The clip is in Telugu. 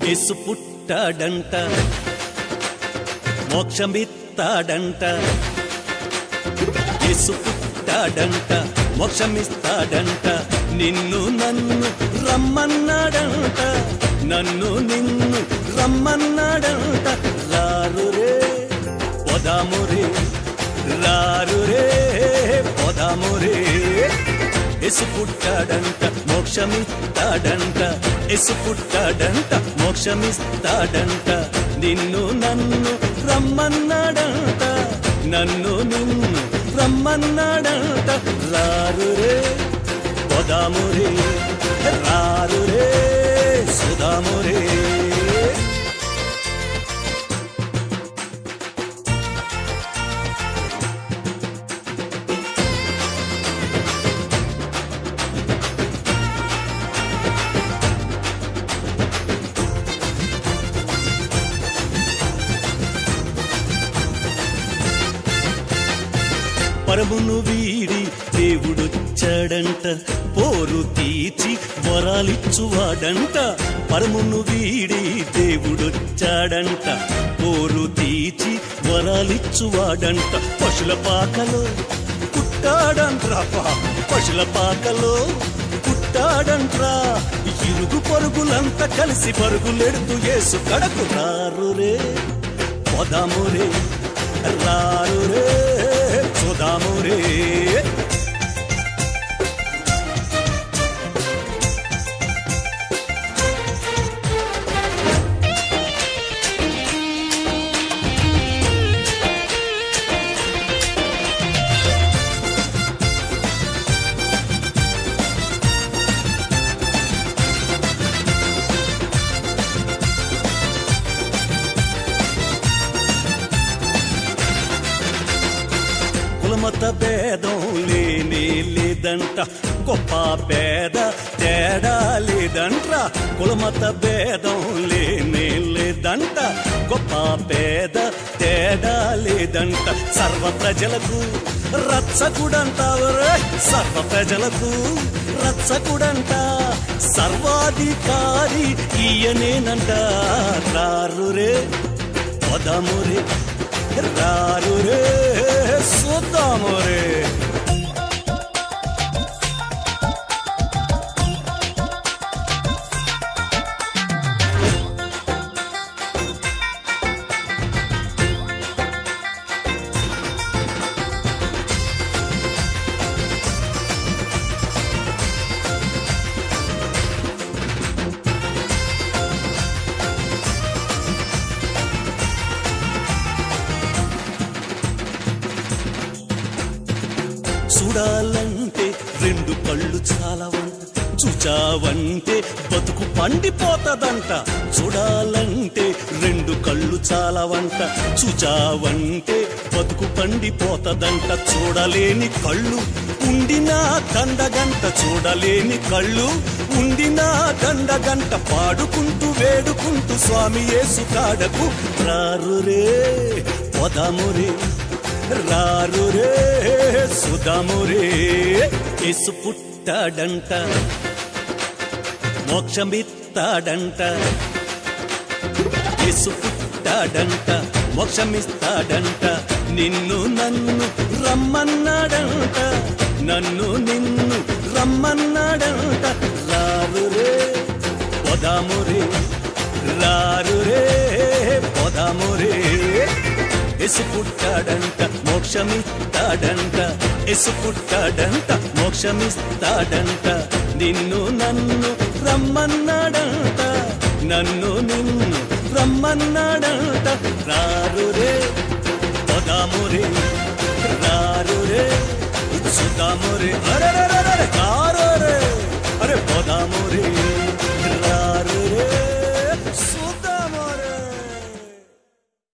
యేసు పుట్టాడంట మోక్షమిస్తాడంట యేసు పుట్టాడంట మోక్షమిస్తాడంట నిన్ను నన్ను రమ్మన్నాడంట నన్ను నిన్ను రమ్మన్నాడంట రారు రే పొదాము రే రారు రే పొదాము రే ఎసు పుట్టాడంట మోక్షమిస్తాడంట ఎసు పుట్టాడంట మోక్షమిస్తాడంట నిన్ను నన్ను రమ్మన్నాడంట నన్ను నిన్ను రమ్మన్నాడంట రారు రే పొదాము రే రారు రే సుధాము రే పరమును వీడి దేవుడొచ్చాడంట పోరు తీర్చి వరాలిచ్చువాడంట పరమును వీడి దేవుడొచ్చాడంట పోరు తీర్చి వరాలిచ్చువాడంట పశుల పాకలో పుట్టాడంట్రా పశుల పాకలో పుట్టాడంట్రా ఇరుగు పరుగులంతా కలిసి పరుగులెడుతూ ఏసు కడకు రారు రే పొదాము రే రారు రే చూదాము రే కులమత భేదం లేనే లేదంట గొప్ప పేద తేడా లేదంట కులమత భేదం లేనే లేదంట గొప్ప పేద తేడా లేదంట సర్వ ప్రజలకు రచ్చకుడంట ఒరే, సర్వ ప్రజలకు రచ్చకుడంట సర్వాధికారి ఈయనేనంట రారు రే పదము రే రారు రే చూద్దాము రే చూడాలంటే రెండు కళ్ళు చాలవంట చూచావంటే బతుకు పండిపోతదంట చూడాలంటే రెండు కళ్ళు చాలవంట చూచావంటే బతుకు పండిపోతదంట చూడలేని కళ్ళు ఉండినా దండగంట చూడలేని కళ్ళు ఉండినా దండగంట పాడుకుంటూ వేడుకుంటూ స్వామి యేసు కాడకు రారు రే పొదము రే రారు రే సుధాము రే యేసు పుట్టాడంట మోక్షమిస్తాడంట యేసు పుట్టాడంట మోక్షమిస్తాడంట నిన్ను నన్ను రమ్మన్నాడంట నన్ను నిన్ను రమ్మన్నాడంట రారు రే పొదాము రే రారు రే పొదాము రే ఎసు పుట్టాడంట మోక్షమిస్తాడంట ఎసు పుట్టాడంట మోక్షమిస్తాడంట నిన్ను నన్ను రమ్మన్నాడంట నన్ను నిన్ను రమ్మన్నాడంట రారు రే పొదాము రే రారు రే సుదాము రే అరే రారు రే అరే పొదాము రే